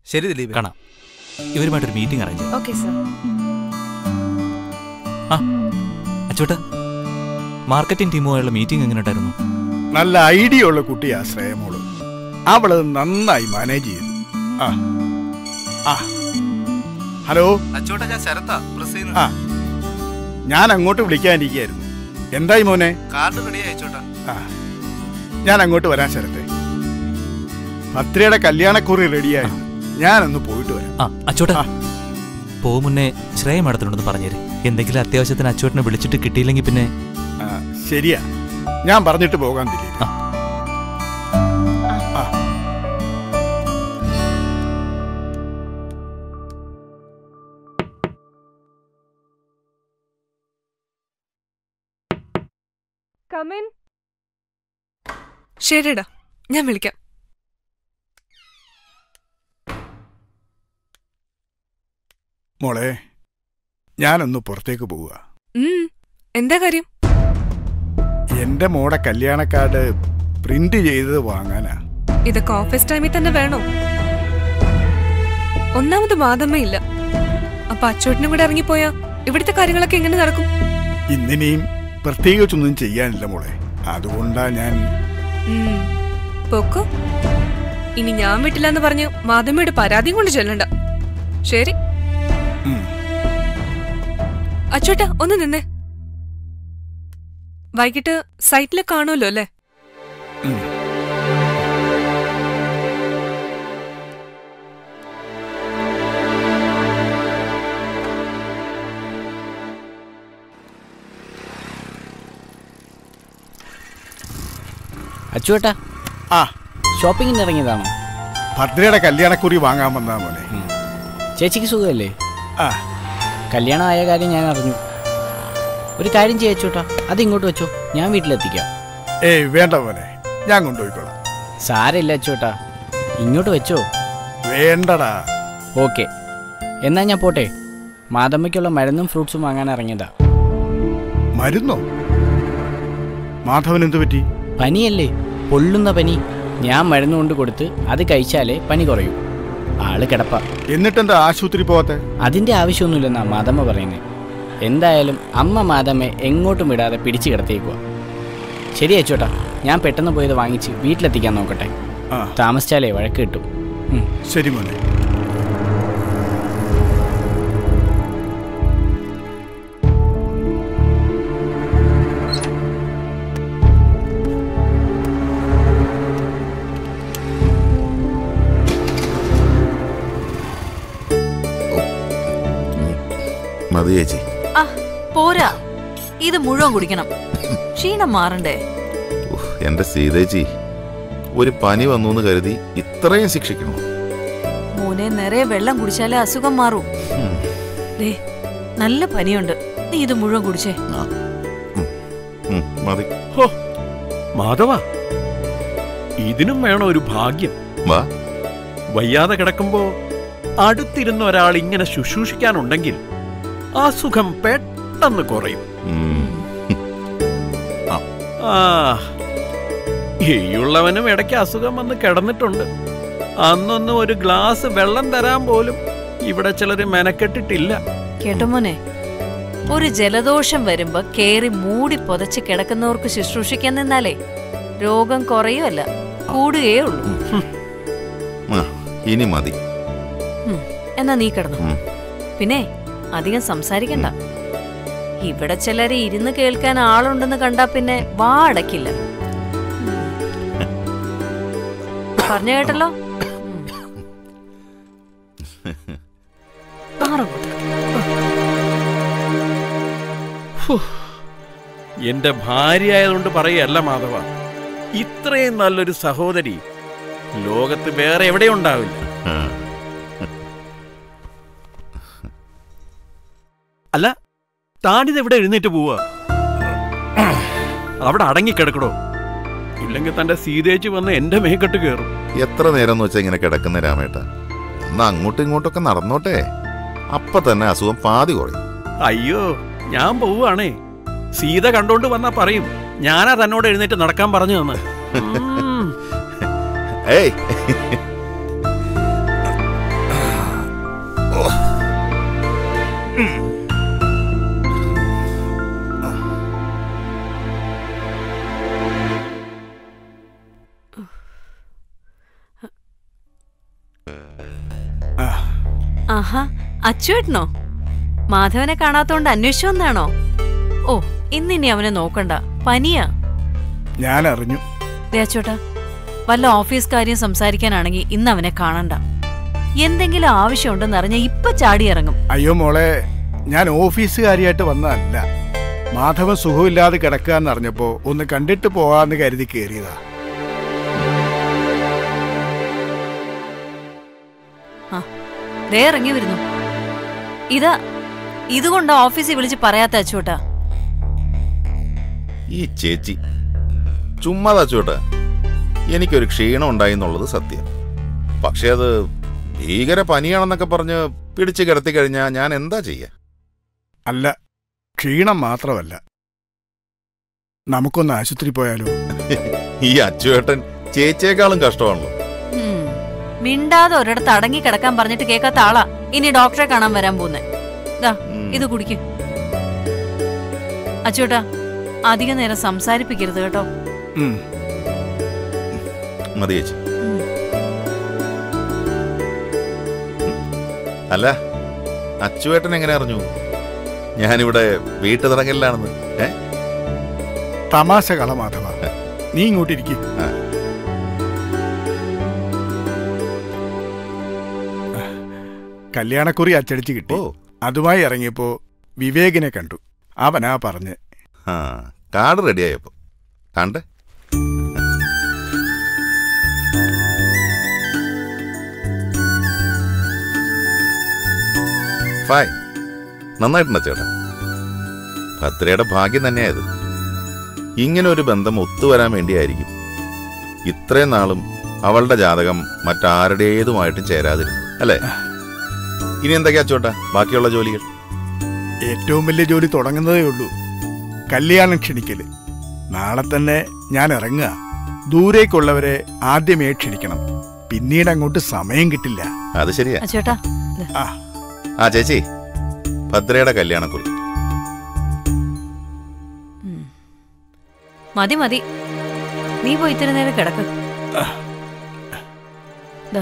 ശരി ദിലീപ് കാണാം ഇവരുമായിട്ടൊരു മീറ്റിംഗ് അറേഞ്ച് ചെയ്യാം ഓക്കെ സർ ആ അച്ചോട്ടാ മാർക്കറ്റിംഗ് ടീമുമായുള്ള മീറ്റിംഗ് എങ്ങനെ ഉണ്ടായിരുന്നു നല്ല ഐഡിയ ഉള്ള കുട്ടിയാ ശ്രേയമോള് അവള് നന്നായി മാനേജ് ചെയ്തു ആ ആ ഹലോ അച്ചോട്ടാ ഞാൻ ശരത്താ പ്രസ് ആ ചെയ്യുന്നു ഞാൻ അങ്ങോട്ട് വിളിക്കാനിരിക്കായിരുന്നു എന്തായി മോനെ കാർഡ് റെഡി അയച്ചോട്ടാ ആ ഞാൻ അങ്ങോട്ട് വരാൻ ശരത്തെ ഭദ്രയുടെ കല്യാണക്കുറി റെഡിയായി ഞാനൊന്ന് പോയിട്ട് വരാം ആ അച്ചോട്ടാ ആ. പോ മുന്നേ ശ്രേയ മാഡത്തിനോടൊന്ന് പറഞ്ഞേര് എന്തെങ്കിലും അത്യാവശ്യത്തിന് അച്ചോട്ടിനെ വിളിച്ചിട്ട് കിട്ടിയില്ലെങ്കിൽ പിന്നെ ആ, ശരിയാ ഞാൻ പറഞ്ഞിട്ട് പോകാൻ ദിലീപ് ആ. ആ കമിൻ ശരിടാ ഞാൻ വിളിക്കാം മോളെ ഞാനൊന്ന് പുറത്തേക്ക് പോവുക ഉം, എന്താ കാര്യം എന്റെ മോടെ കല്യാണ കാർഡ് പ്രിന്റ് ചെയ്തത് വാങ്ങാനാ ഇതൊക്കെ ഓഫീസ് ടൈമിൽ തന്നെ വേണോ ഒന്നാമത് മാതമ്മയില്ല അപ്പൊ അച്ചോട്ടിനും കൂടെ ഇറങ്ങിപ്പോയാ ഇവിടുത്തെ കാര്യങ്ങളൊക്കെ എങ്ങനെ നടക്കും ഇന്നിനിയും പ്രത്യേകിച്ചൊന്നും ചെയ്യാനില്ല മോളെ അതുകൊണ്ടാ ഞാൻ ഉം, പൊക്കോ ഇനി ഞാൻ വിട്ടില്ല എന്ന് പറഞ്ഞ് മാതമ്മയുടെ പരാതിയും കൊണ്ട് ചെല്ലണ്ട ശരി ഉം, അച്ചോട്ടാ ഒന്ന് നിന്നേ വൈകിട്ട് സൈറ്റിൽ കാണുമല്ലോ അല്ലേ ഉം. അച്ചുവേട്ടാ ആ ഷോപ്പിങ്ങിന് ഇറങ്ങിയതാണോ ഭദ്രയുടെ കല്യാണക്കുറി വാങ്ങാൻ വന്നാ മോനെ ചേച്ചിക്ക് സുഖമല്ലേ ആ കല്യാണം ആയ കാര്യം ഞാൻ അറിഞ്ഞു ഒരു കാര്യം ചെയ്യാ അച്ചുവേട്ടാ അത് ഇങ്ങോട്ട് വെച്ചോ ഞാൻ വീട്ടിലെത്തിക്കാം ഏയ് വേണ്ട മോനെ ഞാൻ കൊണ്ടുപോയിക്കോളാം സാരമില്ല അച്ചുവേട്ടാ ഇങ്ങോട്ട് വെച്ചോ വേണ്ടടാ ഓക്കെ എന്നാ ഞാൻ പോട്ടെ മാതമ്മയ്ക്കുള്ള മരുന്നും ഫ്രൂട്ട്സും വാങ്ങാൻ ഇറങ്ങിയതാ മരുന്നോ മാധവൻ എന്തു പറ്റി പനിയല്ലേ പൊള്ളുന്ന പനി ഞാൻ മരുന്ന് കൊണ്ട് കൊടുത്ത് അത് കഴിച്ചാലേ പനി കുറയൂ ആള് കിടപ്പ എന്നിട്ടെന്താ ആശുപത്രി പോവാത്തെ അതിന്റെ ആവശ്യമൊന്നുമില്ലെന്നാ മാതമ്മ പറയുന്നത് എന്തായാലും അമ്മ മാതമ്മയെ എങ്ങോട്ടും വിടാതെ പിടിച്ചു കിടത്തിയേക്കുക ശരി അച്ചോട്ടാ ഞാൻ പെട്ടെന്ന് പോയത് വാങ്ങിച്ച് വീട്ടിലെത്തിക്കാൻ നോക്കട്ടെ ആ താമസിച്ചാലേ വഴക്ക് കിട്ടും ഉം. ശരി മോനെ മതി ചേച്ചി ആ പോരാ ഇത് മുഴുവൻ കുടിക്കണം ക്ഷീണം മാറണ്ടേ ഉഫ്, എന്റെ സീതേച്ചി ഒരു പനി വന്നു എന്ന് കരുതി ഇത്രയും ശിക്ഷിക്കണോ മോനെ നിറയെ വെള്ളം കുടിച്ചാലേ അസുഖം മാറൂ ഉം. ദേ നല്ല പനിയുണ്ട് നീ ഇത് മുഴുവൻ കുടിച്ചേ ഉം, മതി ഹോ മാധവ ഇതിനും വേണം ഒരു ഭാഗ്യം വാ വയ്യാതെ കിടക്കുമ്പോ അടുത്തിരുന്ന ഒരാൾ ഇങ്ങനെ ശുശ്രൂഷിക്കാനുണ്ടെങ്കിൽ ആ സുഖം പെട്ടെന്ന് കുറയും ഉം. ആ ഈയുള്ളവനും ഇടയ്ക്ക് അസുഖം വന്ന് കിടന്നിട്ടുണ്ട് അന്നൊന്നും ഒരു ഗ്ലാസ് വെള്ളം തരാൻ പോലും ഇവിടെ ചിലര് മെനക്കെട്ടിട്ടില്ല കേട്ടോ മോനെ ഒരു ജലദോഷം വരുമ്പോ കേറി മൂടി പൊതച്ച് കിടക്കുന്നവർക്ക് ശുശ്രൂഷിക്കാൻ നിന്നാലേ രോഗം കുറയുമല്ല കൂടുകയേ ഉള്ളൂ ആ, ഇനി മതി ഉം, എന്നാ നീ കിടന്നു ഉം. പിന്നെ അധികം സംസാരിക്കണ്ട ഇവിടെ ചിലര് ഇരുന്ന് കേൾക്കാൻ ആളുണ്ടെന്ന് കണ്ടാ പിന്നെ വാ അടക്കില്ല പറഞ്ഞു കേട്ടല്ലോ ഉം. മാറും എന്റെ ഭാര്യ ആയതുകൊണ്ട് പറയല്ല മാധവ ഇത്രയും നല്ലൊരു സഹോദരി ലോകത്ത് വേറെ എവിടെ ഉണ്ടാവില്ല ആ, അല്ല താനിത് എവിടെ എഴുന്നേറ്റ് പോവാ അവിടെ അടങ്ങിക്കിടക്കടോ ഇല്ലെങ്കിൽ തന്റെ സീതേച്ചി വന്ന് എന്റെ മേക്കെട്ട് കയറും എത്ര നേരം എന്ന് വെച്ചാ ഇങ്ങനെ കിടക്കുന്ന രാമേട്ട എന്നാ അങ്ങോട്ടും ഇങ്ങോട്ടൊക്കെ നടന്നോട്ടെ അപ്പൊ തന്നെ അസുഖം പാതി കുറയും അയ്യോ ഞാൻ പോവുകയാണേ സീത കണ്ടോണ്ട് വന്നാ പറയും ഞാനാ തന്നോട് എഴുന്നേറ്റ് നടക്കാൻ പറഞ്ഞു തന്ന് ഉം. ഏയ് ആഹാ അച്ചുവേട്ടനോ മാധവനെ കാണാത്തോണ്ട് അന്വേഷിച്ചു വന്നാണോ ഓ ഇന്നിനി അവനെ നോക്കണ്ട പനിയാ ഞാൻ അറിഞ്ഞു ദേ അച്ചോട്ടാ വല്ല ഓഫീസ് കാര്യം സംസാരിക്കാനാണെങ്കിൽ ഇന്ന് അവനെ കാണണ്ട എന്തെങ്കിലും ആവശ്യമുണ്ടെന്ന് അറിഞ്ഞ ഇപ്പൊ ചാടി ഇറങ്ങും അയ്യോ മോളെ ഞാൻ ഓഫീസുകാരിയായിട്ട് വന്നതല്ല മാധവൻ സുഖമില്ലാതെ കിടക്കുക അറിഞ്ഞപ്പോ ഒന്ന് കണ്ടിട്ട് പോകാന്ന് കരുതി കയറിയതാ ആ ദേ ഇറങ്ങി വരുന്നു ഇതാ ഇതുകൊണ്ട് ഓഫീസിൽ വിളിച്ച് പറയാത്ത അച്ചോട്ടാ ഈ ചേച്ചി ചുമ്മാ തച്ചോട്ടെ എനിക്കൊരു ക്ഷീണം ഉണ്ടായി എന്നുള്ളത് സത്യം പക്ഷേ അത് ഭീകര പനിയാണെന്നൊക്കെ പറഞ്ഞ് പിടിച്ചു കിടത്തി കഴിഞ്ഞാൽ ഞാൻ എന്താ ചെയ്യാ അല്ല ക്ഷീണം മാത്രമല്ല നമുക്കൊന്ന് ആശുപത്രി പോയാലോ ഈ അച്ചുവേട്ടൻ ചേച്ചിയേക്കാളും കഷ്ടമാണല്ലോ ഉം. മിണ്ടാതെ ഒരിടത്ത് അടങ്ങി കിടക്കാൻ പറഞ്ഞിട്ട് കേൾക്കാത്ത ആളാ ഇനി ഡോക്ടറെ കാണാൻ വരാൻ പോന്നെ ദാ ഉം. ഇത് കുടിക്ക് അച്ചോട്ടാ അധിക നേരം സംസാരിപ്പിക്കരുത് കേട്ടോ ഉം. മതി ചേച്ചി ഉം. അല്ല അച്ചുവേട്ടൻ എങ്ങനെ അറിഞ്ഞു ഞാനിവിടെ വീട്ടു തടങ്കലിലാണെന്ന് ഏ തമാശ കള മാധവ നീ ഇങ്ങോട്ടിരിക്കും ആ. കല്യാണക്കുറി അച്ചടിച്ച് കിട്ടി ഓ അതുമായി ഇറങ്ങിയപ്പോ വിവേകിനെ കണ്ടു അവനാ പറഞ്ഞ് ആ കാർഡ് റെഡിയായപ്പോ കണ്ടേ ഫൈൻ നന്നായിട്ടുണ്ട് ചേട്ടാ ഭദ്രയുടെ ഭാഗ്യം തന്നെയായത് ഇങ്ങനെ ഒരു ബന്ധം ഒത്തുവരാൻ വേണ്ടിയായിരിക്കും ഇത്രയും നാളും അവളുടെ ജാതകം മറ്റാരുടേതുമായിട്ടും ചേരാതിരുന്നു അല്ലേ ഇനി എന്തൊക്കെയാ ചോട്ടാ ബാക്കിയുള്ള ജോലികൾ ഏറ്റവും വലിയ ജോലി തുടങ്ങുന്നതേ ഉള്ളൂ കല്യാണം ക്ഷണിക്കല് നാളെ തന്നെ ഞാൻ ഇറങ്ങുക ദൂരേക്കുള്ളവരെ ആദ്യമേ ക്ഷണിക്കണം പിന്നീട് അങ്ങോട്ട് സമയം കിട്ടില്ല അത് ശരിയാ അച്ചോട്ടാ ദാ. ആ ആ ചേച്ചി ഭദ്രയുടെ കല്യാണക്കുറി ഉം. മതി മതി നീ പോയി ഇത്തിരി നേരം കിടക്ക് ദാ.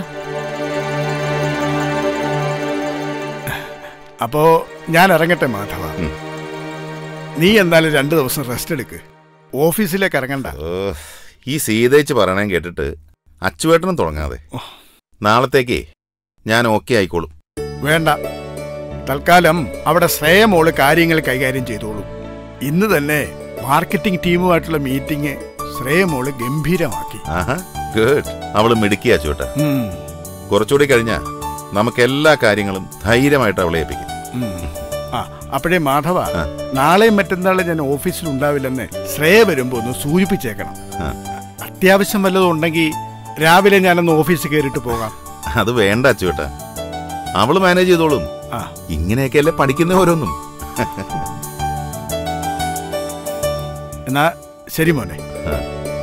അപ്പോ ഞാൻ ഇറങ്ങട്ടെ മാധവ ഉം. നീ എന്നാലും രണ്ടു ദിവസം റെസ്റ്റ് എടുക്ക് ഓഫീസിലേക്ക് ഇറങ്ങണ്ട ഓ, ഈ സീതേച്ച് പറയണേ കേട്ടിട്ട് അച്ചുവേട്ടനും തുടങ്ങാതെ നാളത്തേക്കേ ഞാൻ ഓക്കെ ആയിക്കോളും വേണ്ട തൽക്കാലം അവിടെ ശ്രേയമോള് കാര്യങ്ങൾ കൈകാര്യം ചെയ്തോളൂ ഇന്ന് തന്നെ മാർക്കറ്റിംഗ് ടീമുമായിട്ടുള്ള മീറ്റിംഗ് ശ്രേയമോള് ഗംഭീരമാക്കി ആഹാ ഗുഡ് അവള് മിടുക്കി അച്ചുവേട്ട ഉം, കുറച്ചുകൂടി കഴിഞ്ഞാ നമുക്ക് എല്ലാ കാര്യങ്ങളും ധൈര്യമായിട്ട് അവളെ ഏൽപ്പിക്കും ഉം. ആ അപ്പോഴേ മാധവ ആ. നാളെയും മറ്റന്നാളും ഞാൻ ഓഫീസിൽ ഉണ്ടാവില്ലെന്ന് ശ്രേയ വരുമ്പോ ഒന്ന് സൂചിപ്പിച്ചേക്കണം ആ. അത്യാവശ്യം വല്ലതും ഉണ്ടെങ്കിൽ രാവിലെ ഞാനൊന്ന് ഓഫീസിൽ കയറിയിട്ട് പോകാം അത് വേണ്ട അച്ചുവേട്ട അവള് മാനേജ് ചെയ്തോളും ആ ഇങ്ങനെയൊക്കെയല്ലേ പഠിക്കുന്ന ഓരോന്നും എന്നാ ശരി മോനെ ആ.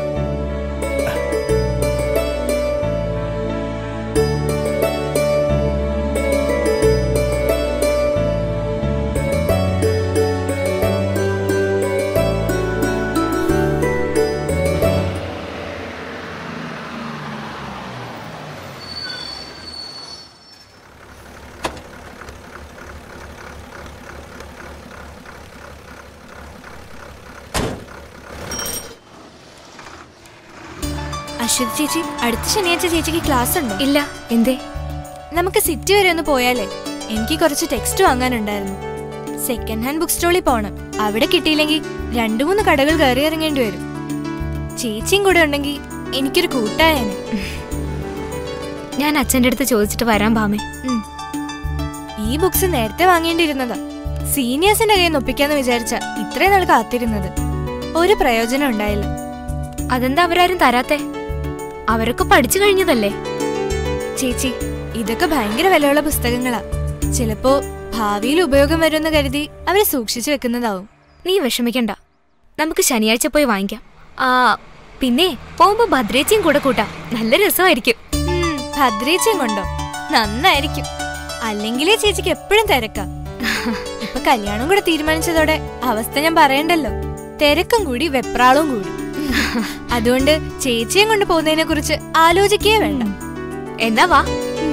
അശ്വതി ചേച്ചി അടുത്ത ശനിയാഴ്ച ചേച്ചിക്ക് ക്ലാസ് ഉണ്ടോ ഇല്ല എന്തേ നമുക്ക് സിറ്റി വരെ ഒന്ന് പോയാലേ എനിക്ക് കുറച്ച് ടെക്സ്റ്റ് വാങ്ങാനുണ്ടായിരുന്നു സെക്കൻഡ് ഹാൻഡ് ബുക്ക് സ്റ്റോളിൽ പോണം അവിടെ കിട്ടിയില്ലെങ്കിൽ രണ്ടു മൂന്ന് കടകൾ കയറി ഇറങ്ങേണ്ടി വരും ചേച്ചിയും കൂടെ ഉണ്ടെങ്കിൽ എനിക്കൊരു കൂട്ടായേനെ ഞാൻ അച്ഛൻ്റെ അടുത്ത് ചോദിച്ചിട്ട് വരാൻ പാമേ ഉം. ഈ ബുക്സ് നേരത്തെ വാങ്ങേണ്ടിയിരുന്നതാ സീനിയേഴ്സിന്റെ കയ്യിൽ നിന്ന് ഒപ്പിക്കാന്ന് വിചാരിച്ച ഇത്രയും നാൾ കാത്തിരുന്നത് ഒരു പ്രയോജനം ഉണ്ടായില്ല അതെന്താ അവരാരും തരാത്തെ അവരൊക്കെ പഠിച്ചു കഴിഞ്ഞതല്ലേ ചേച്ചി ഇതൊക്കെ ഭയങ്കര വിലയുള്ള പുസ്തകങ്ങളാ ചിലപ്പോ ഭാവിയിൽ ഉപയോഗം വരുമെന്ന് കരുതി അവര് സൂക്ഷിച്ചു വെക്കുന്നതാവും നീ വിഷമിക്കണ്ട നമുക്ക് ശനിയാഴ്ച പോയി വാങ്ങിക്കാം ആ പിന്നെ പോകുമ്പോ ഭദ്രേച്ചിയും കൂടെ കൂട്ടാം നല്ല രസമായിരിക്കും ഉം, ഭദ്രേച്ചയും കൊണ്ടോ നന്നായിരിക്കും അല്ലെങ്കിലേ ചേച്ചിക്ക് എപ്പോഴും തിരക്കാം ഇപ്പൊ കല്യാണം കൂടെ തീരുമാനിച്ചതോടെ അവസ്ഥ ഞാൻ പറയണ്ടല്ലോ തിരക്കും കൂടി വെപ്രാളവും കൂടി അതുകൊണ്ട് ചേച്ചിയെ കൊണ്ട് പോകുന്നതിനെ കുറിച്ച് ആലോചിക്കേ വേണ്ട എന്നാ വാ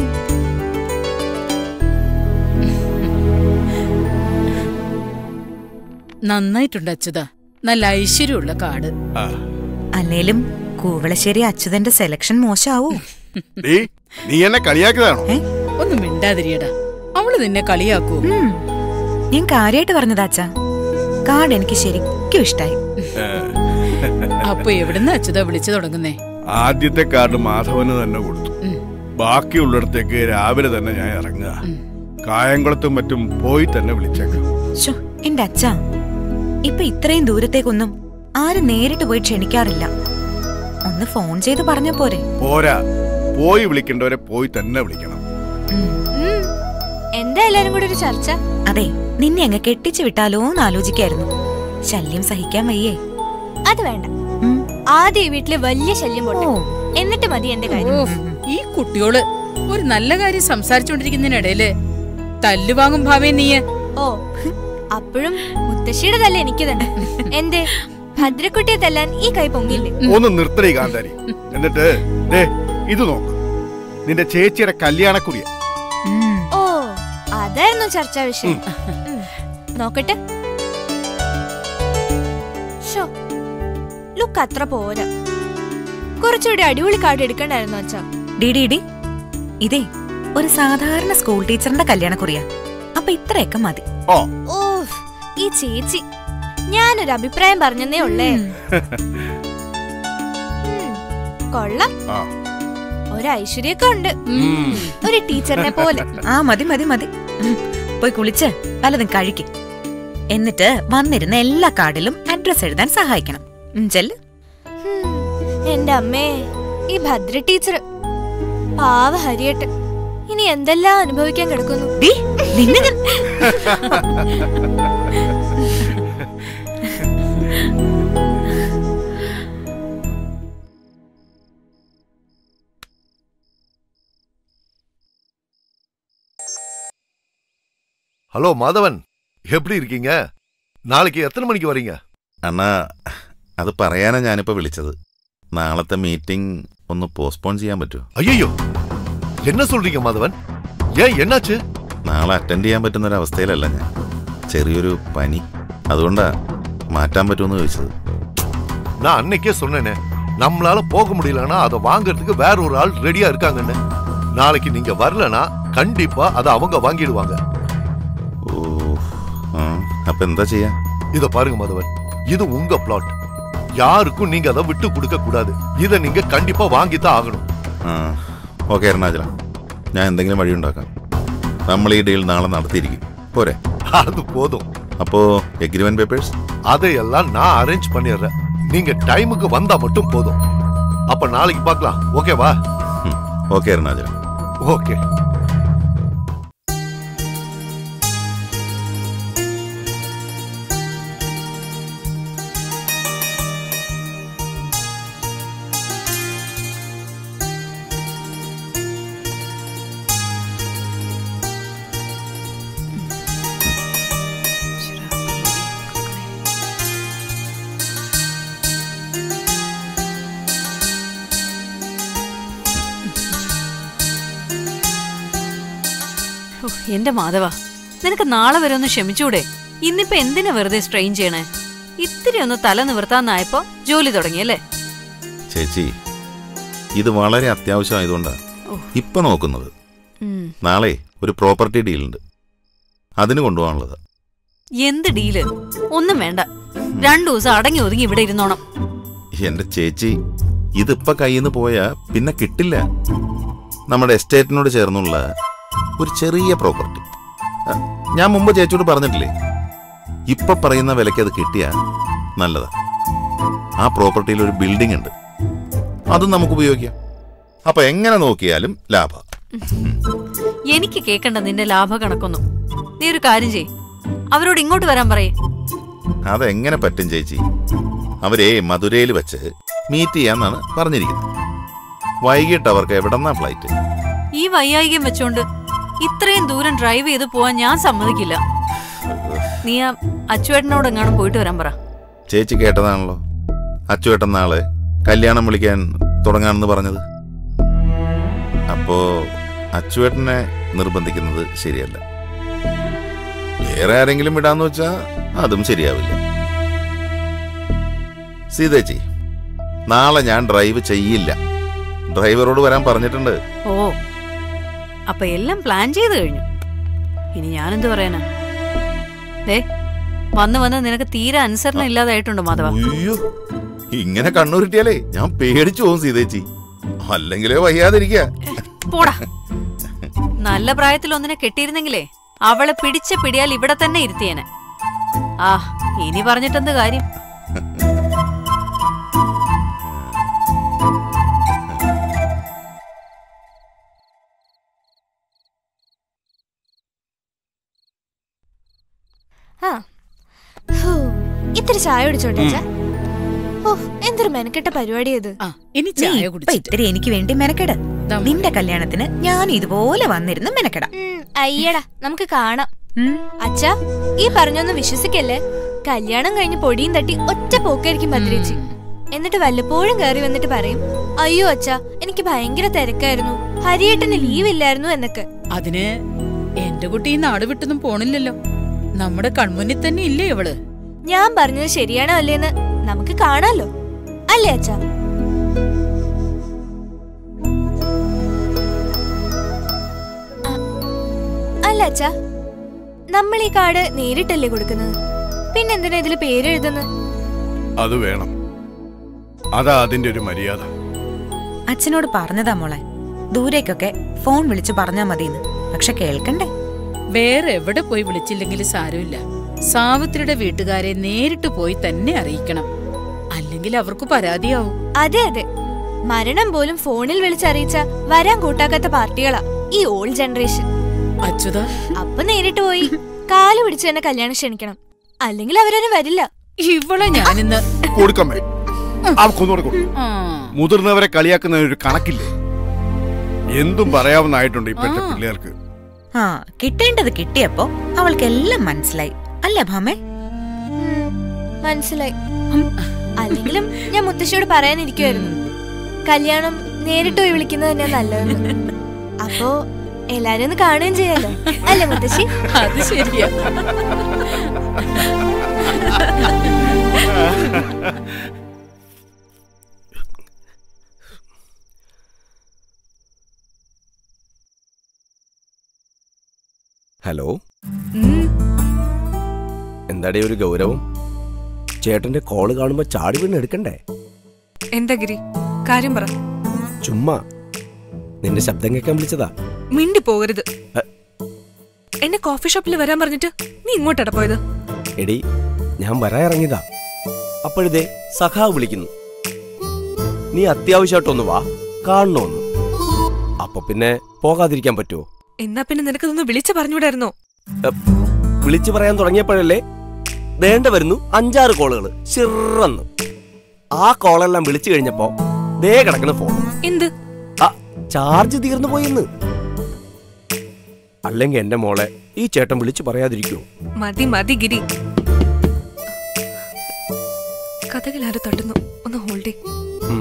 നന്നായിട്ടുണ്ട് അച്യുത നല്ല ഐശ്വര്യമുള്ള കാട് അല്ലേലും കൂവളശ്ശേരി അച്യുതന്റെ സെലക്ഷൻ മോശാവൂ ഡീ നീ എന്നെ കളിയാക്കിയതാണോ ഒന്നും മിണ്ടാതിരിയടാ അവള് നിന്നെ കളിയാക്കൂ ഉം. ഞാൻ കാര്യായിട്ട് പറഞ്ഞതാ അച്ഛാ കാട് എനിക്ക് ശരിക്കും ഇഷ്ടായി അപ്പൊ എവിടുന്ന് അച്യുത വിളിച്ചു തുടങ്ങുന്നേ ആദ്യത്തെ കാർഡ് മാധവന് തന്നെ കൊടുത്തു ബാക്കിയുള്ളിടത്തേക്ക് രാവിലെ തന്നെ ഞാൻ ഇറങ്ങുക കായംകുളത്തും മറ്റും പോയി തന്നെ വിളിച്ചേക്കാം ശോ, എന്റെ അച്ഛാ ഇപ്പൊ ഇത്രയും ദൂരത്തേക്കൊന്നും ആരും നേരിട്ട് പോയി ക്ഷണിക്കാറില്ല ഒന്ന് ഫോൺ ചെയ്ത് പറഞ്ഞ പോരെ പോരാ പോയി വിളിക്കേണ്ടവരെ പോയി തന്നെ വിളിക്കണം ഉം. എന്താ എല്ലാരും കൂടി ഒരു ചർച്ച അതെ നിന്നെ അങ്ങ് കെട്ടിച്ചു വിട്ടാലോ എന്ന് ആലോചിക്കായിരുന്നു ശല്യം സഹിക്കാൻ വയ്യേ അത് വേണ്ട ആദ്യം ഈ വീട്ടില് വലിയ ശല്യം പോട്ടെ എന്നിട്ട് മതി എന്റെ കാര്യം ഓ ഈ കുട്ടിയോള് ഒരു നല്ല കാര്യം സംസാരിച്ചോണ്ടിരിക്കുന്നതിനിടയില് തല്ലുവാങ്ങും ഭാവേ നീയ് ഓ അപ്പോഴും മുത്തശ്ശിയുടെ തല്ല എനിക്ക് തന്നെ എന്തേ ഭദ്രക്കുട്ടിയെ തല്ലാൻ ഈ കൈ പൊങ്ങില്ലേ ഒന്ന് നിർത്തടി കാന്താരി എന്നിട്ട് ദേ ഇത് നോക്ക് നിന്റെ ചേച്ചിയുടെ കല്യാണക്കുറിയ ഓ അതായിരുന്നു ചർച്ചാ വിഷയം ഉം. നോക്കട്ടെ ഷോ ലുക്ക് അത്ര പോരാ കുറച്ചുകൂടി അടിപൊളി കാർഡ് എടുക്കണ്ടായിരുന്നു അച്ഛാ ഡി ഡി ഡി ഇതേ ഒരു സാധാരണ സ്കൂൾ ടീച്ചറിന്റെ കല്യാണക്കുറിയാ അപ്പൊ ഇത്രയൊക്കെ മതി ഓ ഓ ഈ ചേച്ചി ഞാനൊരു അഭിപ്രായം പറഞ്ഞെന്നേ ഉള്ളേ ഉം, കൊള്ളാം ആ. ഒരു ഐശ്വര്യൊക്കെ ഉണ്ട് ഒരു ടീച്ചറിനെ പോലെ ആ മതി മതി മതി ഉം, പോയി കുളിച്ച് വല്ലതും കഴിക്ക് എന്നിട്ട് വന്നിരുന്ന എല്ലാ കാർഡിലും അഡ്രസ് എഴുതാൻ സഹായിക്കണം ഉം, ചെല്ല് ഉം, എന്റെ അമ്മേ ഈ ഭദ്ര ടീച്ചർ പാവ ഹരിയട്ട് ഇനി എന്തെല്ലാം അനുഭവിക്കാൻ കിടക്കുന്നു ഡി, നിന്നെ ഞാൻ- ஹலோ மாதவன் எப்படி இருக்கீங்க நாளைக்கு எத்தனை மணிக்கு வரீங்க അണ്ണാ അത് പറയാനാ ഞാനിപ്പോ വിളിച്ചത് നാളത്തെ മീറ്റിംഗ് ഒന്ന് പോസ്റ്റ്പോൺ ചെയ്യാൻ പറ്റുമോ ஐயோ என்ன சொல்றீங்க மாதவன் ஏன் என்னாச்சு നാളെ അറ്റൻഡ് ചെയ്യാൻ പറ്റുന്ന ഒരു അവസ്ഥയിലല്ല ഞാൻ ചെറിയൊരു പനി അതുകൊണ്ടാ മാറ്റാൻ പറ്റുമെന്ന് ചോദിച്ചത് நான் அன்னைக்கே சொன்னேனே நம்மளால போக முடியலன்னா அதை வாங்குறதுக்கு வேற ஒரு ஆள் ரெடியா இருக்காங்கன்னு நாளைக்கு நீங்க வரலனா கண்டிப்பா அதை அவங்க வாங்கிடுவாங்க ഓ ആ അപ്പൊ എന്താ ചെയ്യാ இத பாருங்க மாதவன் இது உங்க பிளாட் யாருக்கும் நீங்க அதை விட்டு கொடுக்க கூடாது இதை நீங்க கண்டிப்பா வாங்கித்தான் ஆகணும் ആ ഓക്കെ അരുണാചല ഞാൻ എന്തെങ്കിലും വഴി ഉണ്ടാക്കാം നമ്മൾ ഈ ഡീൽ നാളെ നടത്തിയിരിക്കും പോരെ அது போதும் അപ്പോ എഗ്രിമെന്റ് പേപ്പേഴ്സ് அதையெல்லாம் நான் அரேஞ்ச் பண்ணிடுறேன் நீங்க டைமுக்கு வந்தா மட்டும் போதும் அப்ப நாளைக்கு பார்க்கலாம் ஓகேவா ഓക്കെ അരുണാചല ஓகே ഓ, എന്റെ മാധവ നിനക്ക് നാളെ വരെ ഒന്ന് ക്ഷമിച്ചൂടെ ഇന്നിപ്പോ എന്തിനാ വെറുതെ സ്ട്രെയിൻ ചെയ്യണേ ഇത്തിരി ഒന്ന് തല നിവർത്താന്നായപ്പോ ജോലി തുടങ്ങിയല്ലേ ചേച്ചി ഇത് വളരെ അത്യാവശ്യമായതുകൊണ്ടാണ് ഇപ്പൊ നോക്കുന്നത് ഉം. നാളെ ഒരു പ്രോപ്പർട്ടി ഡീലുണ്ട് അതിന് കൊണ്ടുപോകാനുള്ളത് എന്ത് ഡീല് ഒന്നും വേണ്ട രണ്ടു ദിവസം അടങ്ങി ഒതുങ്ങി ഇവിടെ ഇരുന്നോണം എന്റെ ചേച്ചി ഇതിപ്പോ കയ്യിൽ നിന്ന് പോയാ പിന്നെ കിട്ടില്ല നമ്മുടെ എസ്റ്റേറ്റിനോട് ചേർന്നുള്ള ഒരു ചെറിയ പ്രോപ്പർട്ടി ഞാൻ മുമ്പ് ചേച്ചിയോട് പറഞ്ഞിട്ടില്ലേ ഇപ്പൊ പറയുന്ന വിലയ്ക്ക് അത് കിട്ടിയാ നല്ലതാ ആ പ്രോപ്പർട്ടിയിൽ ഒരു ബിൽഡിംഗ് ഉണ്ട് അതും നമുക്ക് ഉപയോഗിക്കാം അപ്പൊ എങ്ങനെ നോക്കിയാലും ലാഭം എനിക്ക് കേക്കണ്ട നിന്റെ ലാഭ കണക്കൊന്നും നീ ഒരു കാര്യം ചെയ് അവരോട് ഇങ്ങോട്ട് വരാൻ പറയേ അതെങ്ങനെ പറ്റും ചേച്ചി അവരെ മധുരയിൽ വെച്ച് മീറ്റ് ചെയ്യാന്നാണ് പറഞ്ഞിരിക്കുന്നത് വൈകിട്ട് അവർക്ക് എവിടെന്നാ ഫ്ലൈറ്റ് ഈ വൈയായികം വെച്ചോണ്ട് ഇത്രയും ദൂരം ഡ്രൈവ് ചെയ്ത് പോവാൻ ഞാൻ സമ്മതിക്കില്ല നീ ആ അച്ചുവേട്ടനോട് എങ്ങാനും പോയിട്ട് വരാൻ പറ ചേച്ചി കേട്ടതാണല്ലോ അച്ചുവേട്ടൻ നാളെ കല്യാണം വിളിക്കാൻ തുടങ്ങാണെന്ന് പറഞ്ഞത് അപ്പോ അച്ചുവേട്ടനെ നിർബന്ധിക്കുന്നത് ശരിയല്ല വേറെ ആരെങ്കിലും വിടാന്ന് വെച്ചാ അതും ശരിയാവില്ല സീതേച്ചി നാളെ ഞാൻ ഡ്രൈവ് ചെയ്യില്ല ഡ്രൈവറോട് വരാൻ പറഞ്ഞിട്ടുണ്ട് ഓ അപ്പൊ എല്ലാം പ്ലാൻ ചെയ്ത് കഴിഞ്ഞു ഇനി ഞാനെന്ത് പറയാനാ ദേ വന്ന് വന്ന് നിനക്ക് തീരെ അനുസരണം ഇല്ലാതായിട്ടുണ്ടോ മാധവ അയ്യോ ഇങ്ങനെ കണ്ണുരുട്ടിയാലേ ഞാൻ പേടിച്ചു പോകും സീതേച്ചി അല്ലെങ്കിലേ വയ്യാതിരിക്കുക പോടാ നല്ല പ്രായത്തിൽ ഒന്നിനെ കെട്ടിയിരുന്നെങ്കിലേ അവളെ പിടിച്ച പിടിയാൽ ഇവിടെ തന്നെ ഇരുത്തിയേനെ ആ ഇനി പറഞ്ഞിട്ടെന്ത് കാര്യം ആ ഹൂ, ഇത്തിരി ചായ കുടിച്ചോട്ടെ അച്ഛാ ഓ എന്തൊരു മെനക്കെട്ട പരിപാടി ഇത് ഇനി നീ ഇപ്പൊ ഇത്തിരി എനിക്ക് വേണ്ടി മെനക്കെട് നിന്റെ കല്യാണത്തിന് ഞാൻ ഇതുപോലെ വന്നിരുന്ന് മെനക്കെടാം ഉം, അയ്യടാ നമുക്ക് കാണാം അച്ഛാ ഈ പറഞ്ഞൊന്നും വിശ്വസിക്കല്ലേ കല്യാണം കഴിഞ്ഞ് പൊടിയും തട്ടി ഒറ്റ പോക്കായിരിക്കും ഭദ്രേച്ചി എന്നിട്ട് വല്ലപ്പോഴും കയറി വന്നിട്ട് പറയും അയ്യോ അച്ഛാ എനിക്ക് ഭയങ്കര തിരക്കായിരുന്നു ഹരിയേട്ടന് ലീവ് ഇല്ലായിരുന്നു എന്നൊക്കെ അതിന് എന്റെ കുട്ടി ഈ നാട് വിട്ടൊന്നും പോണില്ലല്ലോ നമ്മുടെ കൺമുന്നിൽ തന്നെ ഇല്ലേ ഇവള് ഞാൻ പറഞ്ഞത് ശരിയാണോ അല്ലേന്ന് നമുക്ക് കാണാലോ അല്ലേ അച്ഛാ അ- അല്ല അച്ഛാ നമ്മൾ ഈ കാർഡ് നേരിട്ടല്ലേ കൊടുക്കുന്നത് പിന്നെന്തിനാ ഇതില് പേരെഴുതുന്നത് അത് വേണം അതാ അതിന്റെ ഒരു മര്യാദ അച്ഛനോട് പറഞ്ഞതാ മോളെ ദൂരേക്കൊക്കെ ഫോൺ വിളിച്ചു പറഞ്ഞാ മതിന്ന് പക്ഷെ കേൾക്കണ്ടേ വേറെ എവിടെ പോയി വിളിച്ചില്ലെങ്കിൽ സാരമില്ല സാവിത്രിയുടെ വീട്ടുകാരെ നേരിട്ട് പോയി തന്നെ അറിയിക്കണം അല്ലെങ്കിൽ അവർക്ക് പരാതിയാവും അതെ അതെ മരണം പോലും ഫോണിൽ വിളിച്ചറിയിച്ച വരാൻ കൂട്ടാക്കാത്ത പാർട്ടികളാ ഈ ഓൾഡ് ജനറേഷൻ അച്യുത അപ്പൊ നേരിട്ട് പോയി കാല് പിടിച്ച് തന്നെ കല്യാണം ക്ഷണിക്കണം അല്ലെങ്കിൽ അവരൊന്നും വരില്ല ഇവളെ ഞാനിന്ന് കൊടുക്കമ്മേ അവക്കൊന്നുകൂടെ കൊടുക്കും മുതിർന്നവരെ കളിയാക്കുന്ന ഒരു കണക്കില്ലേ എന്തും പറയാവുന്നതായിട്ടുണ്ട് ഇപ്പോഴത്തെ പിള്ളേർക്ക് ആ കിട്ടേണ്ടത് കിട്ടിയപ്പോ അവൾക്കെല്ലാം മനസ്സിലായി അല്ലേ ഭാമേ മനസ്സിലായി അല്ലെങ്കിലും ഞാൻ മുത്തശ്ശിയോട് പറയാനിരിക്കുമായിരുന്നു കല്യാണം നേരിട്ട് പോയി വിളിക്കുന്നത് തന്നെയാ നല്ലതെന്ന് അപ്പോ എല്ലാരും ഒന്ന് കാണുകയും ചെയ്യാലോ അല്ലേ മുത്തശ്ശി അത് ശരിയാ ഹലോ എന്താടേ ഒരു ഗൗരവം ചേട്ടന്റെ കോള് കാണുമ്പോ ചാടി വീണ് എടുക്കണ്ടേ എന്താ ഗിരി കാര്യം പറ ചുമ്മാ നിന്റെ ശബ്ദം കേൾക്കാൻ വിളിച്ചതാ മിണ്ടി പോകരുത് എ. എന്നെ കോഫി ഷോപ്പിൽ വരാൻ പറഞ്ഞിട്ട് നീ ഇങ്ങോട്ടാ പോയത് എടി ഞാൻ വരാൻ ഇറങ്ങിയതാ അപ്പോഴിതേ സഖാവ് വിളിക്കുന്നു നീ അത്യാവശ്യമായിട്ടൊന്ന് വാ കാണണോന്ന് അപ്പൊ പിന്നെ പോകാതിരിക്കാൻ പറ്റുമോ എന്നാ പിന്നെ നിനക്കതൊന്ന് വിളിച്ചു പറഞ്ഞൂടായിരുന്നോ എ, വിളിച്ചു പറയാൻ തുടങ്ങിയപ്പോഴല്ലേ വേണ്ട വരുന്നു അഞ്ചാറ് കോളുകൾ ചിറന്ന് ആ കോളെല്ലാം വിളിച്ചു കഴിഞ്ഞപ്പോ ദേ കിടക്കണ ഫോൺ എന്ത് ആ ചാർജ് തീർന്നു പോയെന്ന് അല്ലെങ്കിൽ എന്റെ മോളെ ഈ ചേട്ടൻ വിളിച്ചു പറയാതിരിക്കുവോ മതി മതി ഗിരി കഥകൾ ആരോ തട്ടുന്നു ഒന്ന് ഹോൾഡേ ഉം.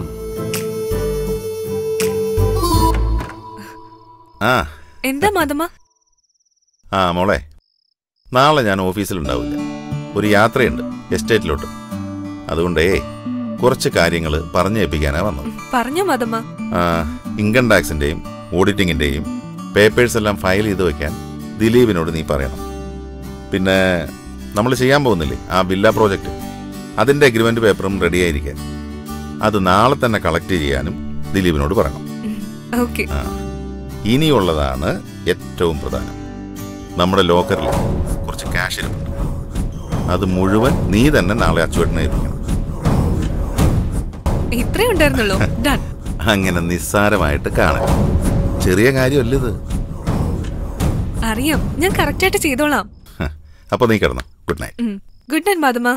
ആ എന്താ മാതമ്മ ആ മോളെ നാളെ ഞാൻ ഓഫീസിലുണ്ടാവില്ല ഒരു യാത്രയുണ്ട് എസ്റ്റേറ്റിലോട്ട് അതുകൊണ്ടേ കുറച്ച് കാര്യങ്ങൾ പറഞ്ഞേൽപ്പിക്കാനാ വന്നത് പറഞ്ഞോ മാതമ്മ ആ, ഇൻകം ടാക്സിന്റെയും ഓഡിറ്റിങ്ങിന്റെയും പേപ്പേഴ്സ് എല്ലാം ഫയൽ ചെയ്ത് വെക്കാൻ ദിലീപിനോട് നീ പറയണം പിന്നെ നമ്മൾ ചെയ്യാൻ പോകുന്നില്ലേ ആ ബില്ല പ്രോജക്റ്റ് അതിന്റെ അഗ്രിമെന്റ് പേപ്പറും റെഡി ആയിരിക്കാൻ അത് നാളെ തന്നെ കളക്ട് ചെയ്യാനും ദിലീപിനോട് പറയണം ഓക്കെ ആ. ഇനിയുള്ളതാണ് ഏറ്റവും പ്രധാനം നമ്മുടെ ലോക്കറിൽ കുറച്ച് ക്യാഷ് ഇരിപ്പുണ്ട് അത് മുഴുവൻ നീ തന്നെ നാളെ അച്ചുവേട്ടനെ ഏൽപ്പിക്കണം ഇത്രേ ഉണ്ടായിരുന്നുള്ളൂ ഡൺ അങ്ങനെ നിസ്സാരമായിട്ട് കാണാൻ ചെറിയ കാര്യമല്ല ഇത് അറിയാം ഞാൻ കറക്റ്റായിട്ട് ചെയ്തോളാം ഹ, അപ്പൊ നീ കിടന്നു ഗുഡ് നൈറ്റ് ഗുഡ് നൈറ്റ് മാതമ്മ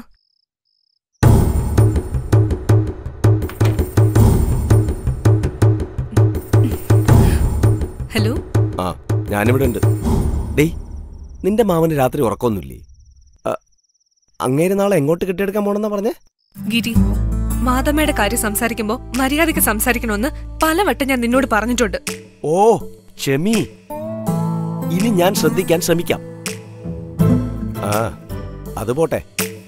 ഹലോ ആ ഞാനിവിടെ ഉണ്ട് ഡേയ് നിന്റെ മാവന് രാത്രി ഉറക്കമൊന്നുമില്ലേ ആ, അങ്ങേര് നാളെ എങ്ങോട്ട് കെട്ടിയെടുക്കാൻ പോണെന്നാ പറഞ്ഞേ ഗിരി മാതമ്മയുടെ കാര്യം സംസാരിക്കുമ്പോ മര്യാദയ്ക്ക് സംസാരിക്കണമെന്ന് പലവട്ടം ഞാൻ നിന്നോട് പറഞ്ഞിട്ടുണ്ട് ഓ ക്ഷമി ഇനി ഞാൻ ശ്രദ്ധിക്കാൻ ശ്രമിക്കാം ആ അത് പോട്ടെ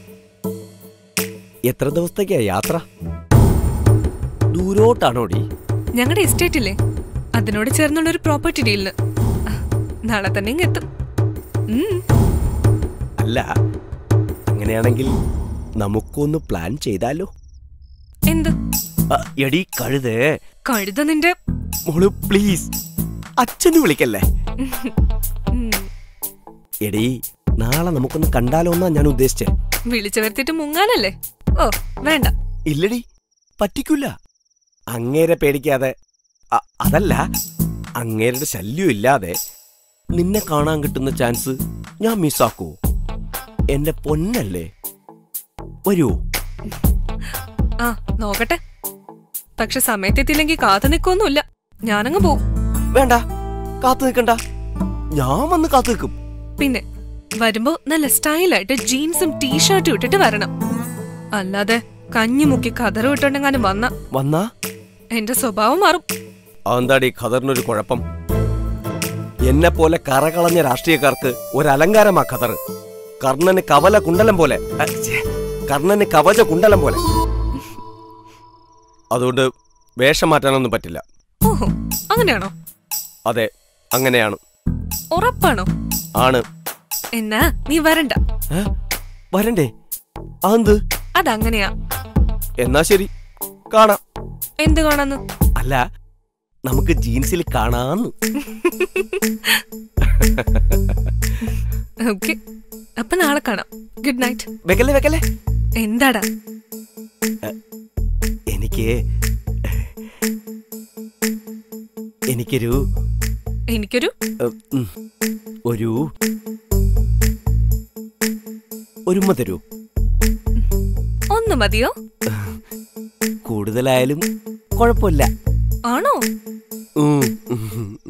എത്ര ദിവസത്തേക്കാ യാത്ര ദൂരോട്ടാണോടി ഞങ്ങളുടെ എസ്റ്റേറ്റ് ഇല്ലേ അതിനോട് ചേർന്നുള്ള ഒരു പ്രോപ്പർട്ടി ഡീലിന് നാളെ തന്നെ ഇങ്ങ് എത്തും ഉം. അല്ല അങ്ങനെയാണെങ്കിൽ നമുക്കൊന്ന് പ്ലാൻ ചെയ്താലോ എന്ത് ആ, എടി കഴുതേ കഴുത നിന്റെ മോള് പ്ലീസ് അച്ഛന് വിളിക്കല്ലേ ഉം. എടി നാളെ നമുക്കൊന്ന് കണ്ടാലോ എന്നാ ഞാൻ ഉദ്ദേശിച്ചേ വിളിച്ചു വരുത്തിട്ട് മുങ്ങാനല്ലേ ഓ വേണ്ട ഇല്ലടി പറ്റിക്കില്ല അങ്ങേരെ പേടിക്കാതെ അ- അതല്ല അങ്ങേരുടെ ശല്യം ഇല്ലാതെ നിന്നെ കാണാൻ കിട്ടുന്ന ചാൻസ് ഞാൻ മിസ്സാക്കൂ എന്റെ പൊന്നല്ലേ വരൂ ആ നോക്കട്ടെ പക്ഷെ സമയത്തെത്തിയില്ലെങ്കിൽ കാത്തു നിൽക്കൊന്നുമില്ല ഞാനങ്ങ് പോവും വേണ്ട കാത്തു നിൽക്കണ്ട ഞാൻ വന്ന് കാത്തു നിൽക്കും പിന്നെ വരുമ്പോ നല്ല സ്റ്റൈലായിട്ട് ജീൻസും ടീഷർട്ടും ഇട്ടിട്ട് വരണം അല്ലാതെ കഞ്ഞി മുക്കി കതറും ഇട്ടുണ്ടെങ്ങാനും വന്ന വന്നാ എന്റെ സ്വഭാവം മാറും അതെന്താടി ഖദറിനൊരു കുഴപ്പം എന്നെ പോലെ കറകളഞ്ഞ രാഷ്ട്രീയക്കാർക്ക് ഒരു അലങ്കാരമാ ഖദർ കർണന് കവല കുണ്ടലം പോലെ അ, ഛെ, കർണന് കവച കുണ്ടലം പോലെ അതുകൊണ്ട് വേഷം മാറ്റാനൊന്നും പറ്റില്ല ഓഹോ അങ്ങനെയാണോ അതെ അങ്ങനെയാണ് ഉറപ്പാണോ ആണ് എന്നാ നീ വരണ്ട ഏ? വരണ്ടേ അതെന്ത് അതങ്ങനെയാ എന്നാ ശരി കാണാം എന്ത് കാണാന്ന് അല്ല നമുക്ക് ജീൻസിൽ കാണാന്ന് ഓക്കെ അപ്പൊ നാളെ കാണാം ഗുഡ് നൈറ്റ് വെക്കല്ലേ വെക്കല്ലേ എന്താടാ എനിക്ക് എനിക്കൊരു എനിക്കൊരു ഉം, ഉം, ഒരു ഒരുമ തരൂ ഒന്ന് മതിയോ കൂടുതലായാലും കുഴപ്പമില്ല ആണോ ഉം, ഉം.